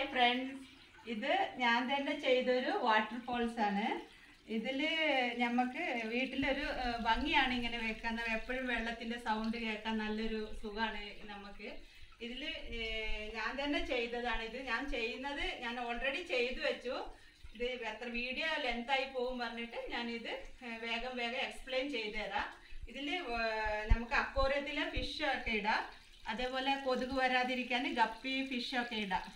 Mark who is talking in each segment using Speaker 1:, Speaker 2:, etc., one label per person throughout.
Speaker 1: hi friends ഇത് ഞാൻ തന്നെ ചെയ്തൊരു വാട്ടർഫോൾസ് ആണ് ഇതില് ഞമ്മക്ക് വീട്ടിലൊരു ഏഹ്, ഭംഗിയാണ് ഇങ്ങനെ വെക്കാൻ എപ്പോഴും വെള്ളത്തിന്റെ സൗണ്ട് കേൾക്കാൻ നല്ലൊരു സുഖമാണ് നമുക്ക് ഇതില് ഏഹ്, ഞാൻ തന്നെ ചെയ്തതാണ് ഇത് ഞാൻ ചെയ്യുന്നത് ഞാൻ ഓൾറെഡി ചെയ്തു വെച്ചു ഇത് എത്ര വീഡിയോ ലെങ്ത് ആയി പോകും പറഞ്ഞിട്ട് ഞാനിത് ഏഹ്, വേഗം വേഗം എക്സ്പ്ലെയിൻ ചെയ്തു തരാം ഇതില് ഏഹ്, നമുക്ക് അക്വോറിയത്തിലെ ഫിഷ് ഒക്കെ ഇടാം അതേപോലെ കൊതുക് വരാതിരിക്കാൻ ഗപ്പി ഫിഷ് ഒക്കെ ഇടാം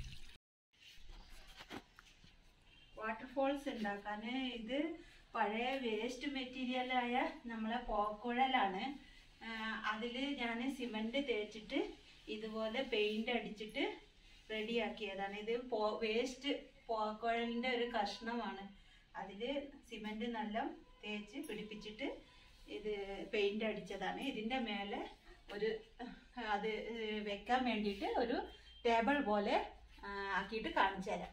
Speaker 1: വാട്ടർഫോൾസ് ഉണ്ടാക്കാൻ ഇത് പഴയ വേസ്റ്റ് മെറ്റീരിയലായ നമ്മളെ പോക്കുഴലാണ് അതിൽ ഞാൻ സിമൻറ്റ് തേച്ചിട്ട് ഇതുപോലെ പെയിൻ്റ് അടിച്ചിട്ട് റെഡിയാക്കിയതാണ് ഇത് പോ വേസ്റ്റ് പോക്കുഴലിൻ്റെ ഒരു കഷ്ണമാണ് അതിൽ സിമൻറ്റ് നല്ല തേച്ച് പിടിപ്പിച്ചിട്ട് ഇത് പെയിൻ്റ് അടിച്ചതാണ് ഇതിൻ്റെ മേലെ ഒരു അത് വെക്കാൻ വേണ്ടിയിട്ട് ഒരു ടേബിൾ പോലെ ആ, ആക്കിയിട്ട് കാണിച്ചു തരാം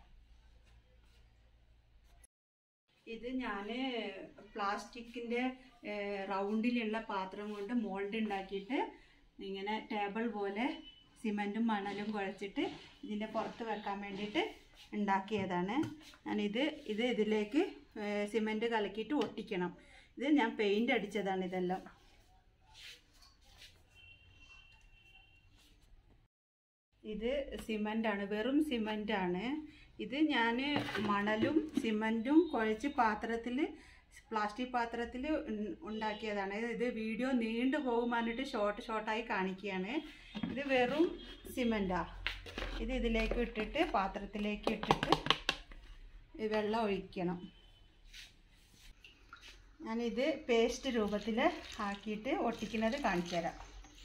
Speaker 1: ഇത് ഞാൻ പ്ലാസ്റ്റിക്കിൻ്റെ റൗണ്ടിലുള്ള പാത്രം കൊണ്ട് മോൾഡ് ഉണ്ടാക്കിയിട്ട് ഇങ്ങനെ ടേബിൾ പോലെ സിമൻറ്റും മണലും കുഴച്ചിട്ട് ഇതിൻ്റെ പുറത്ത് വെക്കാൻ വേണ്ടിയിട്ട് ഉണ്ടാക്കിയതാണ് ഞാനിത് ഇത് ഇതിലേക്ക് സിമൻറ്റ് കലക്കിയിട്ട് ഒട്ടിക്കണം ഇത് ഞാൻ പെയിൻ്റ് അടിച്ചതാണ് ഇതെല്ലാം ഇത് സിമൻ്റ് ആണ് വെറും സിമൻ്റ് ആണ് ഇത് ഞാൻ മണലും സിമൻറ്റും കുഴച്ച് പാത്രത്തിൽ പ്ലാസ്റ്റിക് പാത്രത്തിൽ ഉണ്ടാക്കിയതാണ് ഇത് വീഡിയോ നീണ്ടു പോകും പറഞ്ഞിട്ട് ഷോർട്ട് ഷോർട്ടായി കാണിക്കുകയാണ് ഇത് വെറും സിമൻറ്റാ ഇത് ഇതിലേക്ക് ഇട്ടിട്ട് പാത്രത്തിലേക്ക് ഇട്ടിട്ട് ഈ വെള്ളം ഒഴിക്കണം ഞാനിത് പേസ്റ്റ് രൂപത്തിൽ ആക്കിയിട്ട് ഒട്ടിക്കുന്നത് കാണിച്ചു തരാം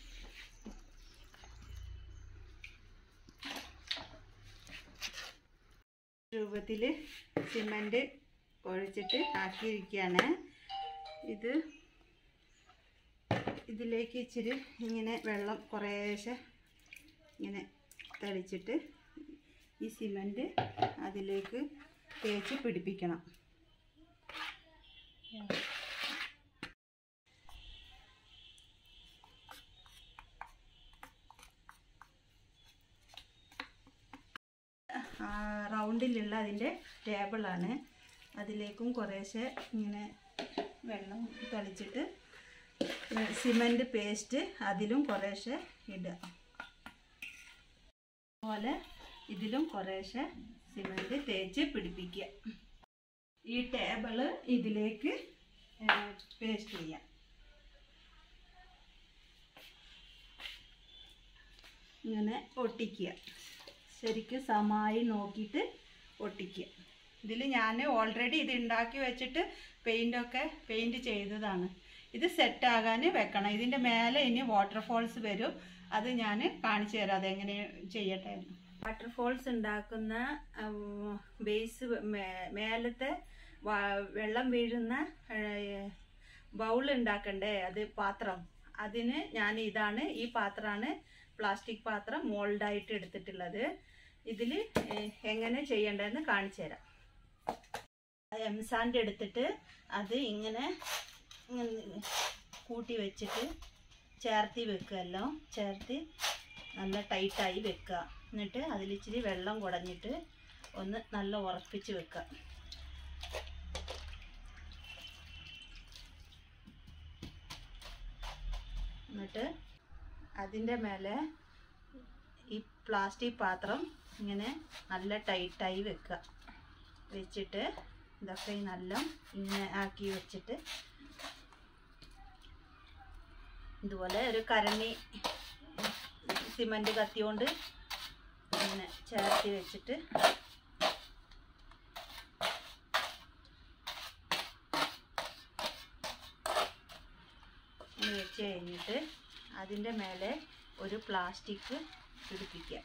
Speaker 1: രൂപത്തിൽ സിമൻറ്റ് കുഴച്ചിട്ട് ആക്കിയിരിക്കുകയാണ് ഇത് ഇതിലേക്ക് ഇച്ചിരി ഇങ്ങനെ വെള്ളം കുറേശ്ശെ ഇങ്ങനെ തളിച്ചിട്ട് ഈ സിമൻറ്റ് അതിലേക്ക് തേച്ച് പിടിപ്പിക്കണം ആ, റൗണ്ടിലുള്ള അതിൻ്റെ ടേബിളാണ് അതിലേക്കും കുറേശ്ശെ ഇങ്ങനെ വെള്ളം തളിച്ചിട്ട് സിമൻറ്റ് പേസ്റ്റ് അതിലും കുറേശ്ശെ ഇടുക അതുപോലെ ഇതിലും കുറേശ്ശെ സിമൻറ്റ് തേച്ച് പിടിപ്പിക്കുക ഈ ടേബിള് ഇതിലേക്ക് പേസ്റ്റ് ചെയ്യാം ഇങ്ങനെ ഒട്ടിക്കുക ശരിക്കും സമായി നോക്കിയിട്ട് ഒട്ടിക്കുക ഇതിൽ ഞാൻ ഓൾറെഡി ഇത് ഉണ്ടാക്കി വെച്ചിട്ട് പെയിൻ്റൊക്കെ പെയിൻറ് ചെയ്തതാണ് ഇത് സെറ്റാകാൻ വെക്കണം ഇതിൻ്റെ മേലെ ഇനി വാട്ടർഫോൾസ് വരും അത് ഞാൻ കാണിച്ചു തരാം അതെങ്ങനെ ചെയ്യട്ടെ വാട്ടർഫോൾസ് ഉണ്ടാക്കുന്ന ബേസ് മേലത്തെ വ- വെള്ളം വീഴുന്ന ബൗൾ ഉണ്ടാക്കണ്ടേ അത് പാത്രം അതിന് ഞാൻ ഇതാണ് ഈ പാത്രമാണ് പ്ലാസ്റ്റിക് പാത്രം മോൾഡായിട്ട് എടുത്തിട്ടുള്ളത് ഇതിൽ എങ്ങനെ ചെയ്യേണ്ടതെന്ന് കാണിച്ചു തരാം എംസാൻഡ് എടുത്തിട്ട് അത് ഇങ്ങനെ ഇങ്ങനെ കൂട്ടി വെച്ചിട്ട് ചേർത്തി വെക്കുമല്ലോ ചേർത്തി നല്ല ടൈറ്റായി വെക്കുക എന്നിട്ട് അതിലിച്ചിരി വെള്ളം കുടഞ്ഞിട്ട് ഒന്ന് നല്ല ഉറപ്പിച്ച് വെക്കുക എന്നിട്ട് അതിൻ്റെ മേലെ ഈ പ്ലാസ്റ്റിക് പാത്രം ഇങ്ങനെ നല്ല ടൈറ്റായി വെക്കുക വെച്ചിട്ട് ഇതൊക്കെ നല്ല ഇങ്ങനെ ആക്കി വെച്ചിട്ട് ഇതുപോലെ ഒരു കരണി സിമൻറ്റ് കത്തിയോണ്ട് ഇങ്ങനെ ചേർത്തി വെച്ചിട്ട് ഇങ്ങനെ വെച്ച് കഴിഞ്ഞിട്ട് അതിൻ്റെ മേലെ ഒരു പ്ലാസ്റ്റിക് പിടിപ്പിക്കുക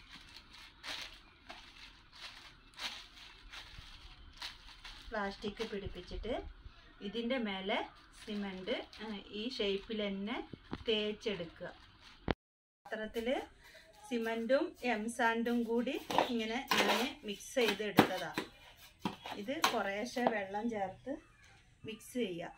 Speaker 1: പ്ലാസ്റ്റിക് പിടിപ്പിച്ചിട്ട് ഇതിൻ്റെ മേലെ സിമൻറ്റ് ഈ ഷേപ്പിൽ തന്നെ തേച്ചെടുക്കുക പാത്രത്തിൽ സിമൻറ്റും എംസാൻഡും കൂടി ഇങ്ങനെ ഞാൻ മിക്സ് ചെയ്തെടുത്തതാണ് ഇത് കുറേശ്ശെ വെള്ളം ചേർത്ത് മിക്സ് ചെയ്യുക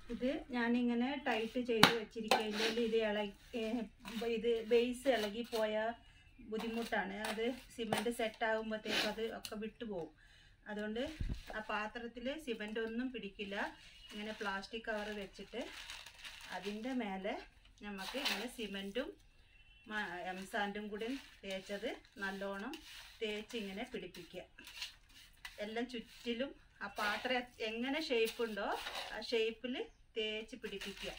Speaker 1: ഇത് ഞാനിങ്ങനെ ടൈറ്റ് ചെയ്ത് വെച്ചിരിക്കുന്നതിൽ ഇത് ഇളകി ഏഹ് ഇത് ബേസ് ഇളകിപ്പോയ ബുദ്ധിമുട്ടാണ് അത് സിമെൻറ്റ് സെറ്റാകുമ്പോഴത്തേക്കും അത് ഒക്കെ വിട്ടുപോകും അതുകൊണ്ട് ആ പാത്രത്തിൽ സിമെൻ്റ് ഒന്നും പിടിക്കില്ല ഇങ്ങനെ പ്ലാസ്റ്റിക് കവർ വെച്ചിട്ട് അതിൻ്റെ മേലെ നമുക്ക് ഇങ്ങനെ സിമെൻറ്റും എംസാൻഡും കൂടി തേച്ചത് നല്ലോണം തേച്ച് ഇങ്ങനെ പിടിപ്പിക്കുക എല്ലാം ചുറ്റിലും ആ പാത്രം എങ്ങനെ ഷേപ്പ് ഉണ്ടോ ആ ഷേപ്പിൽ തേച്ച് പിടിപ്പിക്കുക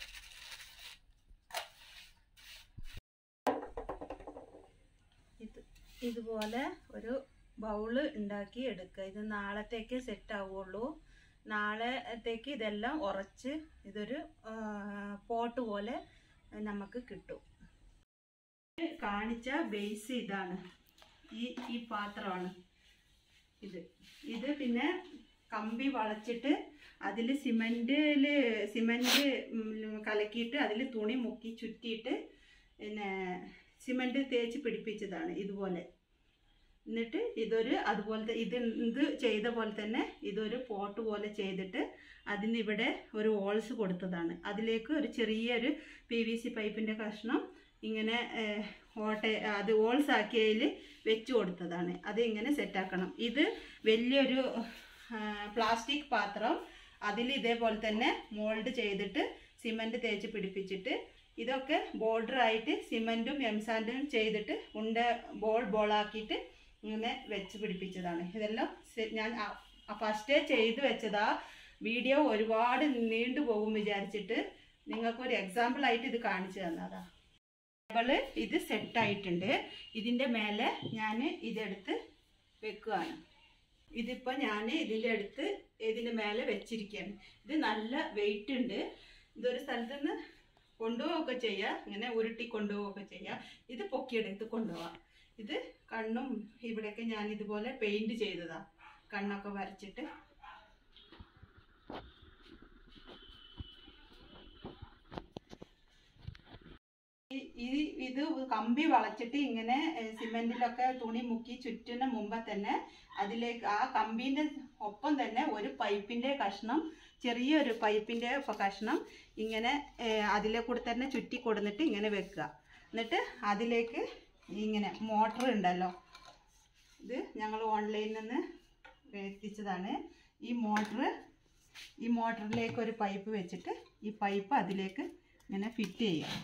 Speaker 1: ഇത് ഇതുപോലെ ഒരു ബൗള് ഉണ്ടാക്കി എടുക്കുക ഇത് നാളത്തേക്ക് സെറ്റ് ആവുള്ളൂ നാളത്തേക്ക് ഇതെല്ലാം ഉറച്ച് ഇതൊരു പോട്ട് പോലെ നമുക്ക് കിട്ടും കാണിച്ച ബേസ് ഇതാണ് ഈ ഈ പാത്രമാണ് ഇത് ഇത് പിന്നെ കമ്പി വളച്ചിട്ട് അതിൽ സിമെൻറ്റിൽ സിമെൻറ്റ് കലക്കിയിട്ട് അതിൽ തുണി മുക്കി ചുറ്റിയിട്ട് പിന്നെ സിമെൻറ്റ് തേച്ച് പിടിപ്പിച്ചതാണ് ഇതുപോലെ എന്നിട്ട് ഇതൊരു അതുപോലത്തെ ഇത് ഇത് ചെയ്ത പോലെ തന്നെ ഇതൊരു പോട്ട് പോലെ ചെയ്തിട്ട് അതിനിവിടെ ഒരു ഓൾസ് കൊടുത്തതാണ് അതിലേക്ക് ഒരു ചെറിയൊരു പി വി സി പൈപ്പിൻ്റെ കഷ്ണം ഇങ്ങനെ ഏഹ്, ഓട്ട അത് ഓൾസ് ആക്കിയതിൽ വെച്ച് കൊടുത്തതാണ് അത് ഇങ്ങനെ സെറ്റാക്കണം ഇത് വലിയൊരു പ്ലാസ്റ്റിക് പാത്രം അതിൽ ഇതേപോലെ തന്നെ മോൾഡ് ചെയ്തിട്ട് സിമൻറ്റ് തേച്ച് പിടിപ്പിച്ചിട്ട് ഇതൊക്കെ border ആയിട്ട് സിമൻറ്റും എംസാൻഡും ചെയ്തിട്ട് ഉണ്ട ബോൾ ബോളാക്കിയിട്ട് ഇങ്ങനെ വെച്ച് പിടിപ്പിച്ചതാണ് ഇതെല്ലാം സെ- ഞാൻ ഫസ്റ്റേ ചെയ്ത് വെച്ചതാ വീഡിയോ ഒരുപാട് നീണ്ടു പോകും വിചാരിച്ചിട്ട് നിങ്ങൾക്കൊരു എക്സാമ്പിൾ ആയിട്ട് ഇത് കാണിച്ചു തന്നതാ ടേബിള് ഇത് സെറ്റ് ആയിട്ടുണ്ട് ഇതിൻ്റെ മേലെ ഞാൻ ഇതെടുത്ത് വെക്കുകയാണ് ഇതിപ്പോൾ ഞാൻ ഇതിൻ്റെ അടുത്ത് ഇതിൻ്റെ മേലെ വെച്ചിരിക്കുകയാണ് ഇത് നല്ല വെയിറ്റ് ഉണ്ട് ഇതൊരു സ്ഥലത്ത് നിന്ന് കൊണ്ടുപോവുകയൊക്കെ ചെയ്യാം ഇങ്ങനെ ഉരുട്ടി കൊണ്ടുപോവുകയൊക്കെ ചെയ്യാം ഇത് പൊക്കിയെടുത്ത് കൊണ്ടുപോവാം ഇത് കണ്ണും ഇവിടെയൊക്കെ ഞാൻ ഇതുപോലെ പെയിൻറ് ചെയ്തതാ കണ്ണൊക്കെ വരച്ചിട്ട് ഈ- ഈ ഇത് കമ്പി വളച്ചിട്ട് ഇങ്ങനെ ഏഹ്, സിമെന്റിലൊക്കെ തുണി മുക്കി ചുറ്റുന്ന മുമ്പ് തന്നെ അതിലേക്ക് ആ കമ്പീൻ്റെ ഒപ്പം തന്നെ ഒരു പൈപ്പിൻ്റെ കഷ്ണം ചെറിയൊരു പൈപ്പിൻ്റെ കഷ്ണം ഇങ്ങനെ ഏഹ്, അതിലെ കൂടെ തന്നെ ചുറ്റി കൊടുന്നിട്ട് ഇങ്ങനെ വെക്കുക എന്നിട്ട് അതിലേക്ക് ഇങ്ങനെ മോട്ടർ ഉണ്ടല്ലോ ഇത് ഞങ്ങൾ ഓൺലൈനിൽ നിന്ന് എത്തിച്ചതാണ് ഈ മോട്ടർ ഈ മോട്ടറിലേക്ക് ഒരു പൈപ്പ് വെച്ചിട്ട് ഈ പൈപ്പ് അതിലേക്ക് ഇങ്ങനെ ഫിറ്റ് ചെയ്യുക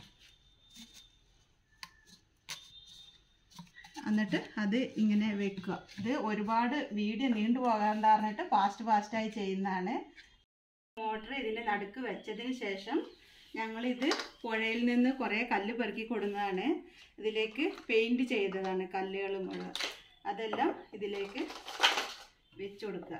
Speaker 1: എന്നിട്ട് അത് ഇങ്ങനെ വെക്കുക ഇത് ഒരുപാട് വീഡിയോ നീണ്ടു പോകാണ്ട് പറഞ്ഞിട്ട് ഫാസ്റ്റ് ഫാസ്റ്റായി ചെയ്യുന്നതാണ് മോട്ടർ ഇതിൻ്റെ നടുക്ക് വെച്ചതിന് ശേഷം ഞങ്ങളിത് പുഴയിൽ നിന്ന് കുറേ കല്ല് പെറുക്കി കൊടുന്നതാണ് ഇതിലേക്ക് പെയിൻറ് ചെയ്തതാണ് കല്ലുകൾ മുഴുവൻ അതെല്ലാം ഇതിലേക്ക് വെച്ച് കൊടുക്കുക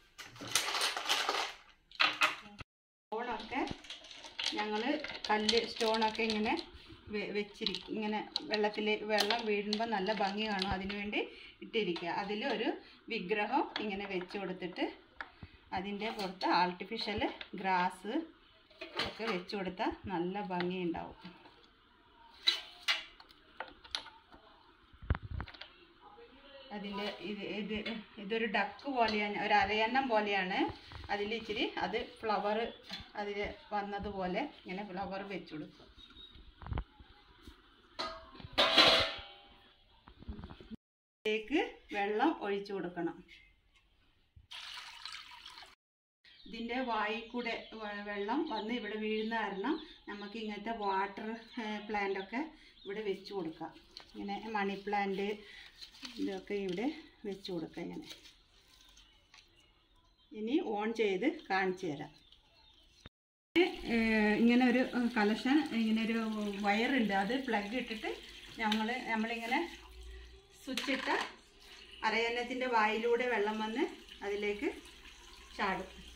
Speaker 1: സ്റ്റോണൊക്കെ ഞങ്ങൾ കല്ല് സ്റ്റോണൊക്കെ ഇങ്ങനെ വെ- വെച്ചിരിക്കും ഇങ്ങനെ വെള്ളത്തിൽ വെള്ളം വീഴുമ്പോൾ നല്ല ഭംഗി കാണും അതിനുവേണ്ടി ഇട്ടിരിക്കുക അതിൽ ഒരു വിഗ്രഹം ഇങ്ങനെ വെച്ച് കൊടുത്തിട്ട് അതിൻ്റെ പുറത്ത് ആർട്ടിഫിഷ്യൽ ഗ്രാസ് ഒക്കെ വെച്ച് കൊടുത്താൽ നല്ല ഭംഗി ഉണ്ടാവും അതിൻ്റെ ഇത് ഇത് ഇതൊരു ഡക്ക് പോലെയാണ് ഒരു അരയന്നം പോലെയാണ് അതിൽ ഇച്ചിരി അത് ഫ്ലവർ അതിൽ വന്നതുപോലെ ഇങ്ങനെ ഫ്ലവർ വെച്ച് കൊടുക്കും ഇതിലേക്ക് വെള്ളം ഒഴിച്ചു കൊടുക്കണം ഇതിൻ്റെ വായിൽ കൂടെ വെ- വെള്ളം വന്ന് ഇവിടെ വീഴുന്ന കാരണം നമുക്ക് ഇങ്ങനത്തെ വാട്ടർ പ്ലാന്റ് ഒക്കെ ഇവിടെ വെച്ച് കൊടുക്കാം ഇങ്ങനെ മണി പ്ലാന്റ് ഇതൊക്കെ ഇവിടെ വെച്ച് കൊടുക്കാം ഇങ്ങനെ ഇനി ഓൺ ചെയ്ത് കാണിച്ചു തരാം ഏഹ് ഇങ്ങനെ ഒരു കലക്ഷൻ ഇങ്ങനെ ഒരു വയറുണ്ട് അത് പ്ലഗ് ഇട്ടിട്ട് ഞങ്ങൾ നമ്മളിങ്ങനെ സ്വിച്ച് ഇട്ട അരയന്നത്തിൻ്റെ വായിലൂടെ വെള്ളം വന്ന് അതിലേക്ക് ചാടും